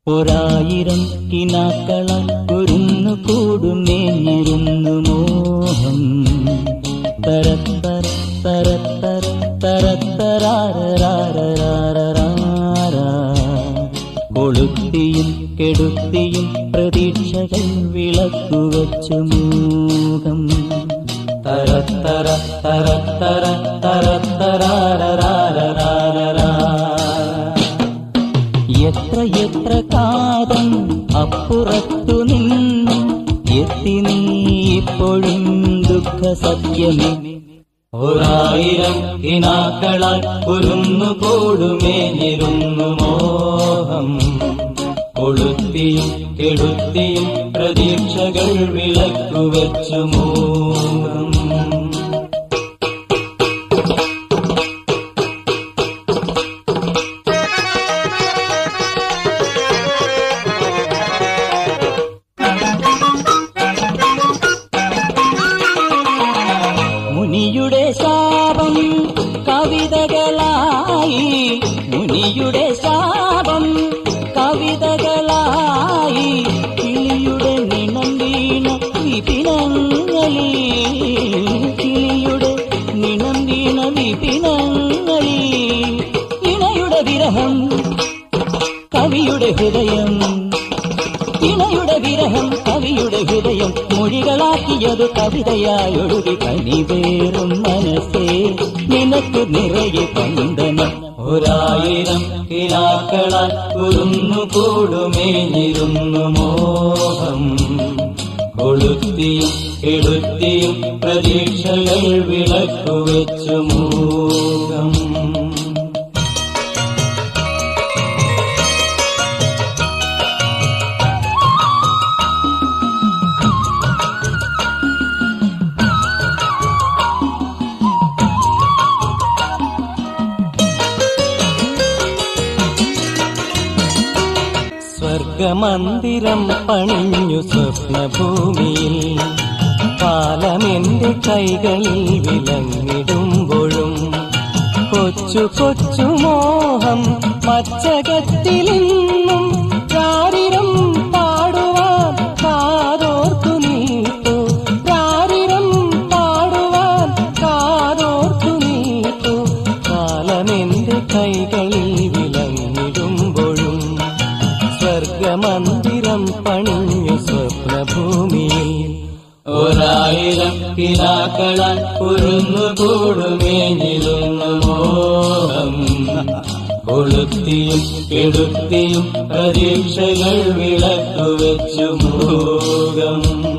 ഒരായിരം കിനാക്കളാൽ കുരുന്നു കൂടുമേഞ്ഞിരുന്നു മോഹം തരത്തര തരത്തര തരത്തരാരരാരരാരരാരാ കൊളുത്തിയും കെടുത്തിയും പ്രതീക്ഷകൾ വിളക്കുവച്ചു മൂകം തരത്തര തരത്തര തരത്തരാരരാരരാരരാ എത്ര എത്ര കാതം അപ്പുറത്തു നിന്നും എത്തി നീ ഇപ്പോഴും ദുഃഖ സത്യമേ ഒരായിരം ഇനാക്കളാൽ കുരുന്നു കൂടുമേഞ്ഞിരുന്നു മോഹം കൊളുത്തിയും കെടുത്തിയും പ്രതീക്ഷകൾ വിളക്കുവച്ചു മോഹം മുനിയുടെ ശാപം കവിതകളായി മുനിയുടെ ശാപം കവിതകളായി കിളിയുടെ നിണം വീണ വിപിനങ്ങളിൽ കിളിയുടെ നിണം വീണ വിപിനങ്ങളിൽ ഇണയുടെ വിരഹം കവിയുടെ ഹൃദയം ഇണയുടെ വിരഹം കവിയുടെ ഹൃദയം മൊഴികളാക്കിയത് കവിതയായൊഴുകി കനിവേറും മനസ്സേ നിനക്ക് നിറയെ പന്തനം ഒരായിരം കിനാക്കളാൽ കുരുന്നു കൂടുമേഞ്ഞിരുന്നു മോഹം കൊളുത്തിയും കെടുത്തിയും പ്രതീക്ഷകൾ വിളക്കുവെച്ചു മൂകം സ്വർഗമന്ദിരം പണിഞ്ഞു സ്വപ്നഭൂമിയിൽ കാലമെന്റെ കൈകളിൽ വിലങ്ങിടുമ്പോഴും കൊച്ചു കൊച്ചു മോഹം മച്ചകത്തിലിന്നും രാരിരം പാടുവാൻ കാതോർത്തു നീട്ടു രാരിരം പാടുവാൻ കാതോർത്തു നീട്ടു കാലമെന്റെ കൈകളിൽ വിലങ്ങിടുമ്പോഴും സ്വർഗമന്ദിരം പണിഞ്ഞു സ്വപ്നഭൂമിയിൽ ഒരായിരം കിനാക്കളാൽ കുരുന്നു കൂടുമേഞ്ഞിരുന്നു മോഹം കൊളുത്തിയും കെടുത്തിയും പ്രതീക്ഷകൾ വിളക്കുവെച്ചു മൂകം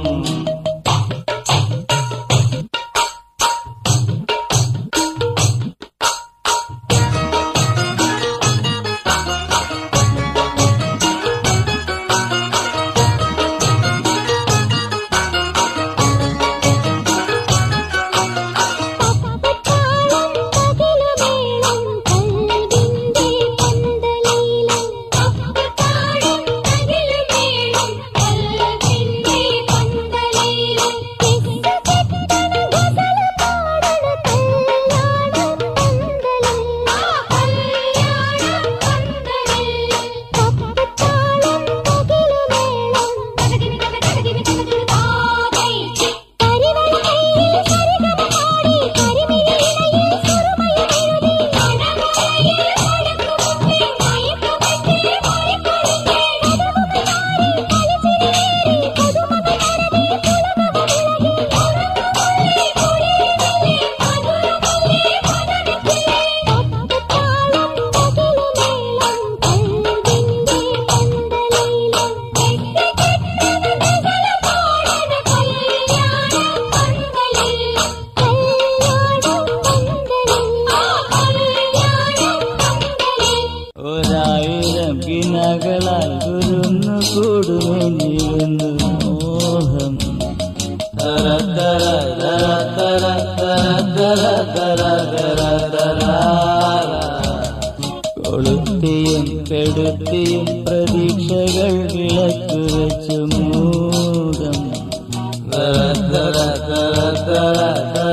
ഒരായിരം കിനകളാൽ കുരുന്നു കൂടുമെന്നിരുന്നു മോഹം തര തര തര തര തര തര തര തര തര കൊളുത്തിയും കെടുത്തിയും പ്രതീക്ഷകൾ വിളക്കു വെച്ചു മൂകം തര തര തര തര